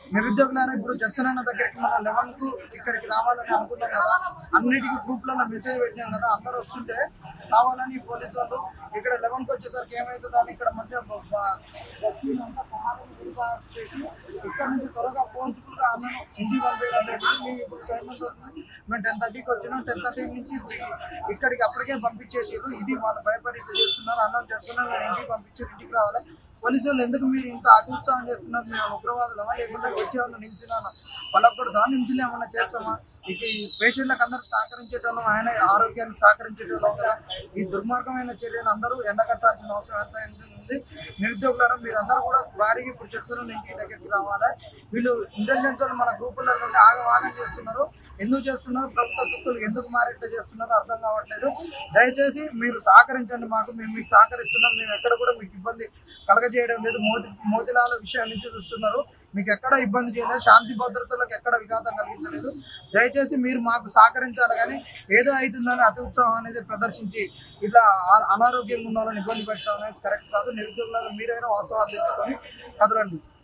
నిరుద్యోగులారా ఇప్పుడు జక్సన్ అన్న దగ్గరికి మన లెవెన్ కు ఇక్కడికి రావాలని అనుకున్నాం కదా అన్నిటికీ గ్రూప్లలో మెసేజ్ పెట్టినాం కదా అందరూ వస్తుంటే కావాలని పోలీసు వాళ్ళు ఇక్కడ లెవెన్ కి వచ్చేసరికి ఏమవుతుందో అని ఇక్కడ మధ్య బ- బ- బస్సులు అంతా సమాధానం ఏర్పాటు చేసి ఇక్కడ నుంచి త్వరగా ఫోర్స్ఫుల్ గా అన్నను ఇంటికి పంపించడం జరిగింది. మేము ఇప్పుడు టైం ఎంత అవుతుంది? మేము టెన్ థర్టీకి వచ్చినాం టెన్ థర్టీ నుంచి ఇప్పుడు ఇక్కడికి అప్పటికే పంపించేసారు ఇది వాళ్ళు భయపడి ఇట్లా చేస్తున్నారు అన్నం చేస్తున్నారు నేను ఇంటికి పంపించి ఇంటికి రావాలి పోలీసు వాళ్ళు ఎందుకు మీరు ఇంత అత్యుత్సాహం చేస్తున్నారు మేము ఉగ్రవాదులమా లేకుంటే వచ్చే వాళ్ళు నిలిచినాను వాళ్ళకు కూడా దాని నిలిచి ఏమన్నా చేస్తామా ఇక ఈ పేషెంట్లకు అందరికి సహకరించేటోళ్ళం ఆయన ఆరోగ్యాన్ని సహకరించేటోళ్ళం కదా ఈ దుర్మార్గమైన చర్యను అందరూ ఎండగట్టాల్సిన అవసరం ఎంత ఉంది నిరుద్యోగులారా మీరందరూ కూడా వారికి ఇప్పుడు చేస్తున్న ఇంటి దగ్గరికి రావాలి వీళ్ళు ఇంటెలిజెన్స్ వాళ్ళు మన గ్రూపుల నుండి ఆగం ఆగం చేస్తున్నారు ఎందుకు చేస్తున్నారు ప్రభుత్వ తుక్కులు ఎందుకు మారేట్టు చేస్తున్నారో అర్థం కావట్లేదు దయచేసి మీరు సహకరించండి మాకు మేము మీకు సహకరిస్తున్నాం మేము ఎక్కడ కూడా మీకు ఇబ్బంది కలగజేయడం లేదు మోతి మోతిలాల విషయం నుంచి చూస్తున్నారు మీకు ఎక్కడ ఇబ్బంది చేయలేదు శాంతి భద్రతలకు ఎక్కడ విఘాతం కలిగించలేదు దయచేసి మీరు మాకు సహకరించాలి కానీ ఏదో అవుతుందని అతి ఉత్సాహం అనేది ప్రదర్శించి ఇట్లా ఆ- అనారోగ్యంగా ఉన్న వాళ్ళని ఇబ్బంది పెట్టడం అనేది కరెక్ట్ కాదు నిరుద్యోగులను మీరైనా వాస్తవాలు తెచ్చుకొని కదలండి